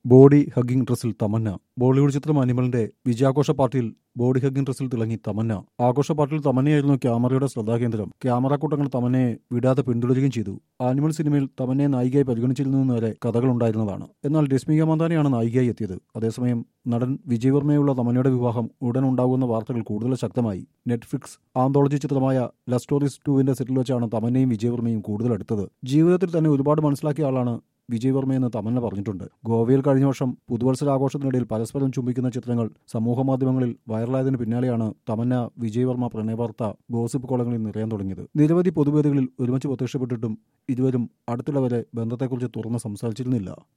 body hugging ഡ്രസ്സിൽ തമന്ന ബോളിവുഡ് ചിത്രം അനിമലിന്റെ വിജയാഘോഷ പാർട്ടിയിൽ ബോഡി ഹഗ്ഗിംഗ് ഡ്രസ്സിൽ തിളങ്ങി തമന്ന ആഘോഷ പാർട്ടിയിൽ തമന്നയായിരുന്നു ക്യാമറയുടെ ശ്രദ്ധാകേന്ദ്രം ക്യാമറ കൂട്ടങ്ങൾ തമന്നയെ വിടാതെ പിന്തുടരുകയും ചെയ്തു ആനിമൽ സിനിമയിൽ തമന്നയെ നായികയായി പരിഗണിച്ചിരുന്നു വരെ കഥകളുണ്ടായിരുന്നതാണ് എന്നാൽ രശ്മിക മന്ദാനയാണ് നായികയായി എത്തിയത് അതേസമയം നടൻ വിജയ് വർമ്മയുള്ള തമന്നയുടെ വിവാഹം ഉടൻ ഉണ്ടാകുന്ന വാർത്തകൾ കൂടുതൽ ശക്തമായി നെറ്റ്ഫ്ലിക്സ് ആന്തോളജി ചിത്രമായ ല സ്റ്റോറീസ് ടുവിന്റെ സെറ്റിൽ വെച്ചാണ് തമന്നയും വിജയ് വർമ്മയും കൂടുതൽ അടുത്തത് ജീവിതത്തിൽ തന്നെ ഒരുപാട് മനസ്സിലാക്കിയ ആളാണ് വിജയ് വർമ്മയെന്ന് തമന്ന പറഞ്ഞിട്ടുണ്ട് ഗോവയിൽ കഴിഞ്ഞ വർഷം പുതുവത്സരാഘോഷത്തിനിടയിൽ പരസ്പരം ചുംബിക്കുന്ന ചിത്രങ്ങൾ സമൂഹമാധ്യമങ്ങളിൽ വൈറലായതിനു പിന്നാലെയാണ് തമന്ന വിജയ് വർമ്മ പ്രണയവാർത്ത ഗോസിപ്പ് കോളങ്ങളിൽ നിറയാൻ തുടങ്ങിയത് നിരവധി പൊതുവേദികളിൽ ഒരുമിച്ച് പ്രത്യക്ഷപ്പെട്ടിട്ടും ഇരുവരും അടുത്തിടെ വരെ ബന്ധത്തെക്കുറിച്ച് തുറന്ന് സംസാരിച്ചിരുന്നില്ല